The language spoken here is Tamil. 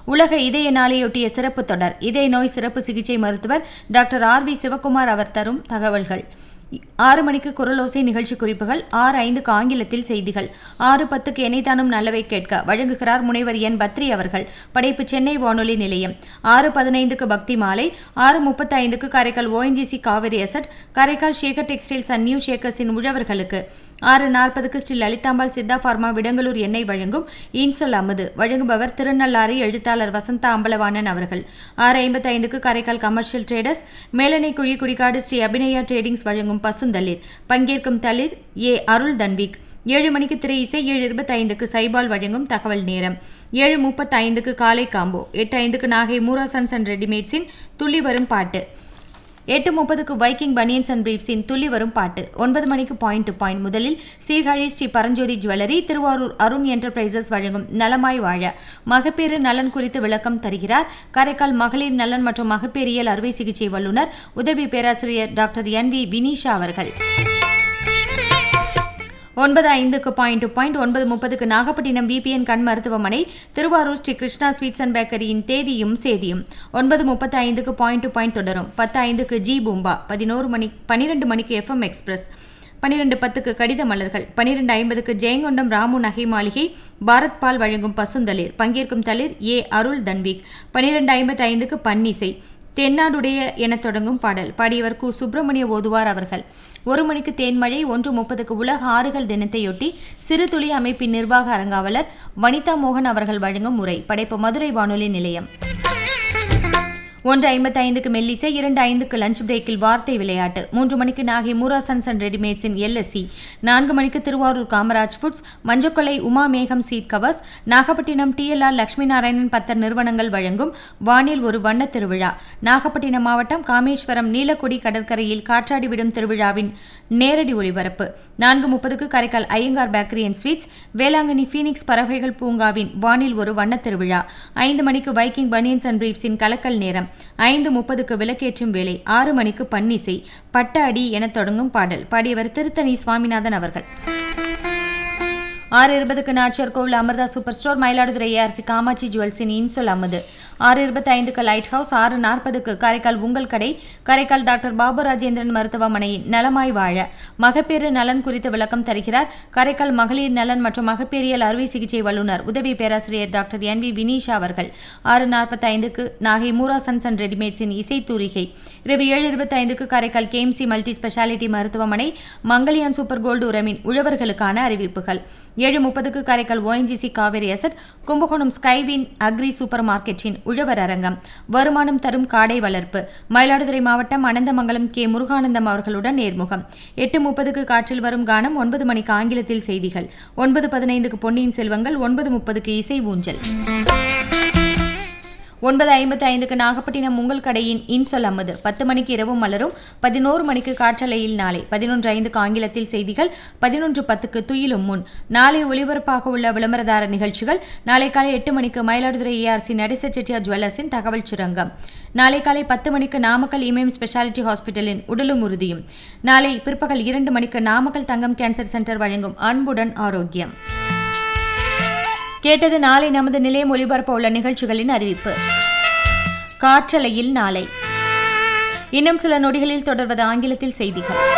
உலக இதய நாளையொட்டிய சிறப்பு தொடர் இதய நோய் சிறப்பு சிகிச்சை மருத்துவர் டாக்டர் ஆர் வி சிவகுமார் அவர் தரும் தகவல்கள் ஆறு மணிக்கு குரலோசை நிகழ்ச்சி குறிப்புகள் ஆறு ஐந்துக்கு ஆங்கிலத்தில் செய்திகள் ஆறு பத்துக்கு எனைத்தானும் நல்லவை கேட்க வழங்குகிறார் முனைவர் என் பத்ரி அவர்கள் படைப்பு சென்னை வானொலி நிலையம் ஆறு பதினைந்துக்கு பக்தி மாலை ஆறு முப்பத்தி ஐந்துக்கு Karaikal ONGC Cauvery asset Karaikal Shekar textiles and new ஷேக்கர்ஸின் உழவர்களுக்கு ஆறு நாற்பதுக்கு ஸ்ரீ லலிதாம்பாள் சித்தா ஃபார்மா விடங்கலூர் எண்ணெய் வழங்கும் இன்சொல் அமுது வழங்குபவர் திருநள்ளாறு எழுத்தாளர் வசந்தா அம்பலவாணன் அவர்கள் ஆறு ஐம்பத்தி ஐந்துக்கு காரைக்கால் கமர்ஷியல் ட்ரேடர்ஸ் மேலனை குழி குடிக்காடு ஸ்ரீ அபிநயா ட்ரேடிங்ஸ் வழங்கும் பசுந்தளிர் பங்கேற்கும் தளிர் ஏ அருள் தன்விக் ஏழு மணிக்கு திரை இசை ஏழு இருபத்தி ஐந்துக்கு சைபால் வழங்கும் தகவல் நேரம் ஏழு முப்பத்தி ஐந்துக்கு காலை காம்போ எட்டு ஐந்துக்கு நாகை மூரா சன்ஸ் அண்ட் ரெடிமேட்ஸின் துள்ளி வரும் பாட்டு எட்டு முப்பதுக்கு வைக்கிங் பனியன்ஸ் அண்ட் பிரீப்ஸின் துள்ளி வரும் பாட்டு ஒன்பது மணிக்கு பாயிண்ட் டு பாயிண்ட் முதலில் சீர்காழி ஸ்ரீ பரஞ்சோதி ஜுவல்லரி திருவாரூர் அருண் என்டர்பிரைசஸ் வழங்கும் நலமாய் வாழ மகப்பேறு நலன் குறித்து விளக்கம் தருகிறார் காரைக்கால் மகளிர் நலன் மற்றும் மகப்பேறியல் அறுவை சிகிச்சை வல்லுநர் உதவி பேராசிரியர் டாக்டர் என் வி வினிஷா அவர்கள் ஒன்பது ஐந்துக்கு பாயிண்ட் டு பாயிண்ட் ஒன்பது முப்பதுக்கு நாகப்பட்டினம் விபிஎன் கண் மருத்துவமனை திருவாரூர் ஸ்ரீ கிருஷ்ணா ஸ்வீட்ஸ் அண்ட் பேக்கரியின் தேதியும் சேதியும் ஒன்பது முப்பத்தி ஐந்துக்கு பாயிண்ட் டு பாயிண்ட் தொடரும் பத்து ஐந்துக்கு ஜி பூம்பா பதினோரு மணி பன்னிரெண்டு மணிக்கு எஃப்எம் எக்ஸ்பிரஸ் பன்னிரெண்டு பத்துக்கு கடித மலர்கள் பன்னிரெண்டு ஐம்பதுக்கு ஜெயங்கொண்டம் ராமு நகை மாளிகை பாரத் பால் வழங்கும் பசுந்தளிர் பங்கேற்கும் தளிர் ஏ அருள் தன்விக் பன்னிரெண்டு ஐம்பத்தி ஐந்துக்கு பன்னிசை தென்னாடுடைய எனத் தொடங்கும் பாடல் பாடியவர் கு சுப்பிரமணிய ஓதுவார் அவர்கள் ஒரு மணிக்கு தேன்மழை ஒன்று முப்பதுக்கு உலக ஆறுகள் தினத்தையொட்டி சிறு துளி அமைப்பின் நிர்வாக அரங்காவலர் வனிதா மோகன் அவர்கள் வழங்கும் உரை படைப்பு மதுரை வானொலி நிலையம் ஒன்று ஐம்பத்தி ஐந்துக்கு மெல்லிசை இரண்டு ஐந்துக்கு லஞ்ச் பிரேக்கில் வார்த்தை விளையாட்டு மூன்று மணிக்கு நாகை மூராசன்ஸ் அண்ட் ரெடிமேட்ஸின் எல்எஸ்சி நான்கு மணிக்கு Thiruvarur Kamaraj foods Manjakollai Uma Megam seat covers Nagapattinam TLR Lakshmi Narayanan Pathar நிறுவனங்கள் வழங்கும் வானில் ஒரு வண்ணத் திருவிழா நாகப்பட்டினம் மாவட்டம் காமேஸ்வரம் நீலக்குடி கடற்கரையில் காற்றாடி விடும் திருவிழாவின் நேரடி ஒளிபரப்பு நான்கு முப்பதுக்கு Karaikal Iyengar bakery and sweets Velankanni phoenix பறவைகள் பூங்காவின் வானில் ஒரு வண்ணத் திருவிழா ஐந்து மணிக்கு வைக்கிங் பனியன்ஸ் அண்ட் பிரீப்ஸின் கலக்கல் நேரம் ஐந்து முப்பதுக்கு விளக்கேற்றும் வேலை ஆறு மணிக்கு பன்னிசை பட்ட அடி என தொடங்கும் பாடல் பாடியவர் திருத்தணி சுவாமிநாதன் அவர்கள் ஆறு இருபதுக்கு Nachiyar Koil Amirtha super store Mayiladuthurai ARC Kamatchi ஜுவல்ஸின் இன்சொல் அமுது ஆறு இருபத்தி ஐந்துக்கு லைட் ஹவுஸ் ஆறு நாற்பதுக்கு காரைக்கால் உங்கள் கடை காரைக்கால் டாக்டர் பாபு ராஜேந்திரன் மருத்துவமனையின் நலமாய் வாழ மகப்பேறு நலன் குறித்து விளக்கம் தருகிறார் காரைக்கால் மகளிர் நலன் மற்றும் மகப்பேறியல் அறுவை சிகிச்சை வல்லுநர் உதவி பேராசிரியர் டாக்டர் என் வி வினீஷா அவர்கள் ஆறு நாற்பத்தி ஐந்துக்கு நாகை மூரா சன்ஸ் அண்ட் ரெடிமேட்ஸின் இசை தூரிகை இரவு ஏழு இருபத்தி ஐந்துக்கு காரைக்கால் கேஎம்சி மல்டி ஸ்பெஷாலிட்டி மருத்துவமனை மங்கலியான் சூப்பர் கோல்டு உரமின் உழவர்களுக்கான அறிவிப்புகள் ஏழு முப்பதுக்கு காரைக்கால் ஓஎன்ஜிசி காவேரி அசட் கும்பகோணம் ஸ்கைவின் அக்ரி சூப்பர் மார்க்கெட்டின் உழவர் அரங்கம் வருமானம் தரும் காடை வளர்ப்பு மயிலாடுதுறை மாவட்டம் அனந்தமங்கலம் கே முருகானந்தம் அவர்களுடன் நேர்முகம் எட்டு முப்பதுக்கு காற்றில் வரும் கானம் ஒன்பது மணிக்கு ஆங்கிலத்தில் செய்திகள் ஒன்பது பதினைந்துக்கு பொன்னியின் செல்வங்கள் ஒன்பது முப்பதுக்கு இசை ஊஞ்சல் ஒன்பது ஐம்பத்தி ஐந்துக்கு நாகப்பட்டினம் உங்கள் கடையின் இன்சொல் அம்மது பத்து மணிக்கு இரவு மலரும் பதினோரு மணிக்கு காற்றலையில் நாளை பதினொன்று ஐந்துக்கு ஆங்கிலத்தில் செய்திகள் பதினொன்று பத்துக்கு துயிலும் முன் நாளை ஒலிபரப்பாக உள்ள விளம்பரதார நிகழ்ச்சிகள் நாளை காலை எட்டு மணிக்கு மயிலாடுதுறை ஏஆர்சி நடேச செட்டியார் ஜுவல்லர்ஸின் தகவல் சுரங்கம் நாளை காலை பத்து மணிக்கு நாமக்கல் இமயம் ஸ்பெஷாலிட்டி ஹாஸ்பிட்டலின் உடலும் உறுதியும் நாளை பிற்பகல் இரண்டு மணிக்கு நாமக்கல் தங்கம் கேன்சர் சென்டர் வழங்கும் அன்புடன் ஆரோக்கியம் கேட்டது நாளை நமது நிலையம் ஒலிபரப்ப உள்ள நிகழ்ச்சிகளின் அறிவிப்பு காற்றலையில் நாளை இன்னும் சில நொடிகளில் தொடர்வது ஆங்கிலத்தில் செய்திகள்